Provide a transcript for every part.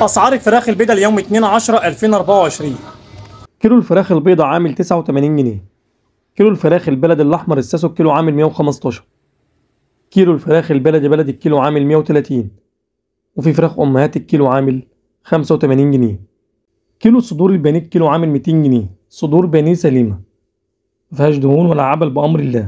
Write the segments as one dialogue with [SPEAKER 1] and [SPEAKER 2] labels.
[SPEAKER 1] اسعار الفراخ البيضاء اليوم 2 10 2024 كيلو الفراخ البيضاء عامل 89 جنيه كيلو الفراخ البلد الاحمر الساسو الكيلو عامل 115 كيلو الفراخ البلدي بلدي الكيلو عامل 130 وفي فراخ امهات الكيلو عامل 85 جنيه كيلو صدور البانيه الكيلو عامل 200 جنيه صدور بانيه سليمه مفيهاش دهون ولا عبل بامر الله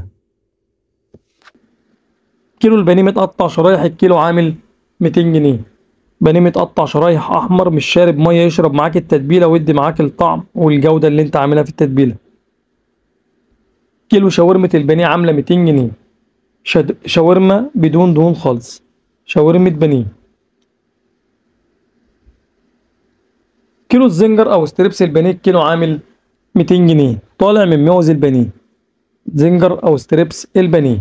[SPEAKER 1] كيلو البانيه متقطع شرايح الكيلو عامل 200 جنيه بانيه متقطع شرايح احمر مش شارب ميه يشرب معاك التتبيله ويدي معاك الطعم والجوده اللي انت عاملها في التتبيله كيلو شاورمة البانيه عاملة 200 جنيه شد... شاورما بدون دهون خالص شاورمة بانيه كيلو الزنجر او ستريبس البانيه الكيلو عامل 200 جنيه طالع من موز البانيه زنجر او ستريبس البانيه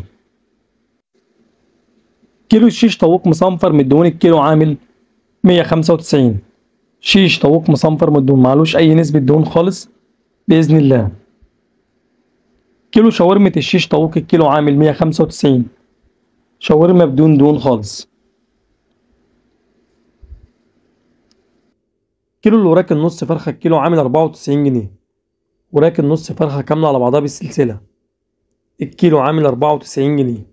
[SPEAKER 1] كيلو الشيش طاووق مصنفر من الدهون الكيلو عامل 195 شيش طاووق مصنفر من الدهون معلوش اي نسبة دهون خالص بإذن الله كيلو شاورمة الشيش طاووق الكيلو عامل 195 شاورما بدون دهون خالص كيلو الوراك النص فرخة الكيلو عامل 94 جنيه وراك النص فرخة كاملة على بعضها بالسلسلة الكيلو عامل 94 جنيه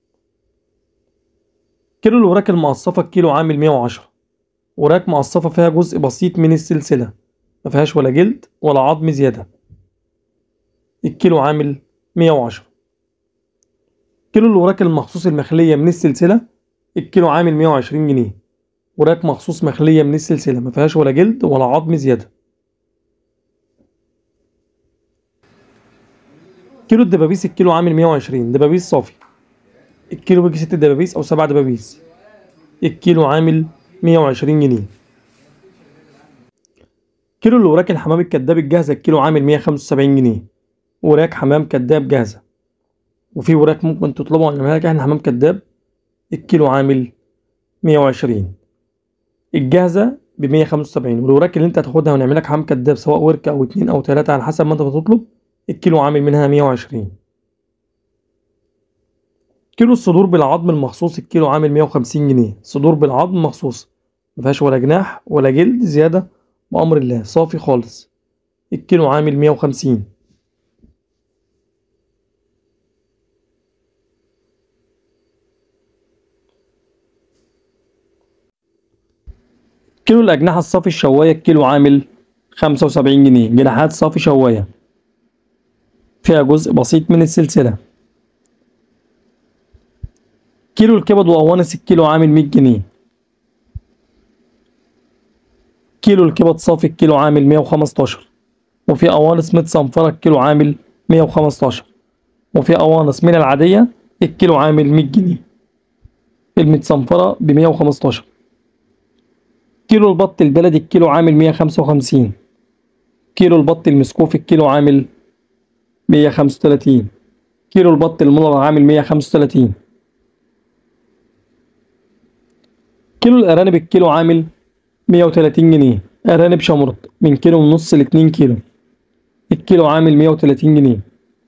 [SPEAKER 1] كيلو الوراك المقصفة الكيلو عامل 110 وراك مقصفة فيها جزء بسيط من السلسلة مفيهاش ولا جلد ولا عظم زيادة الكيلو عامل 110 كيلو الوراك المخصوص المخلية من السلسلة الكيلو عامل 120 جنيه وراك مخصوص مخلية من السلسلة مفيهاش ولا جلد ولا عظم زيادة كيلو الدبابيس الكيلو عامل 120 دبابيس صافي الكيلو بيجي ست دبابيس أو سبع دبابيس الكيلو عامل 120 جنيه كيلو الوراك الحمام الكداب الجاهزة الكيلو عامل 175 جنيه وراك حمام كداب جاهزة وفي وراك ممكن تطلبها ونعملها لك احنا حمام كداب الكيلو عامل 120 الجاهزة ب 175 والوراك اللي انت هتاخدها ونعمل لك حمام كداب سواء وركة او اتنين او تلاتة على حسب ما انت بتطلب الكيلو عامل منها 120 كيلو الصدور بالعظم المخصوص الكيلو عامل 150 جنيه صدور بالعظم مخصوص مفيهاش ولا جناح ولا جلد زيادة بأمر الله صافي خالص الكيلو عامل 150 كيلو الأجنحة الصافي الشواية الكيلو عامل خمسة وسبعين جنيه جناحات صافي شواية فيها جزء بسيط من السلسلة كيلو الكبد وقوانص الكيلو عامل مية جنيه كيلو الكبد صافي الكيلو عامل مية وخمستاشر وفي قوانص متصنفرة الكيلو عامل مية وخمستاشر وفي قوانص من العادية الكيلو عامل مية جنيه المتصنفرة بمية وخمستاشر كيلو البط البلدي الكيلو عامل مية خمسة وخمسين كيلو البط المسكوف الكيلو عامل مية خمسة وتلاتين كيلو البط المنور عامل مية خمسة وتلاتين كيلو الأرانب الكيلو عامل مية وتلاتين جنيه أرانب شمرط من كيلو ونص لاتنين كيلو الكيلو عامل مية وتلاتين جنيه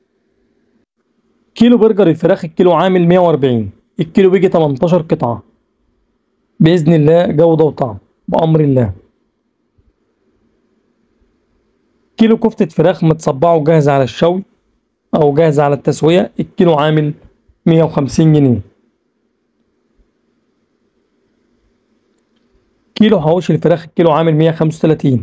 [SPEAKER 1] كيلو برجر الفراخ الكيلو عامل مية وأربعين الكيلو بيجي تمنتاشر قطعة بإذن الله جودة وطعم بأمر الله كيلو كفتة فراخ متصبعة وجاهزة على الشوي أو جاهزة على التسوية الكيلو عامل مية وخمسين جنيه كيلو حواوشي الفراخ الكيلو عامل مية خمسة وتلاتين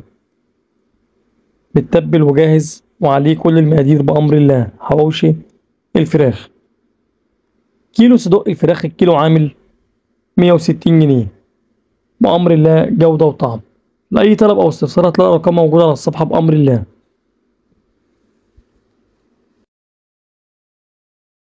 [SPEAKER 1] متبل وجاهز وعليه كل المقادير بأمر الله حواوشي الفراخ كيلو صدق الفراخ الكيلو عامل مية وستين جنيه بأمر الله جودة وطعم لأي طلب أو استفسار هتلاقي الأرقام موجودة على الصفحة بأمر الله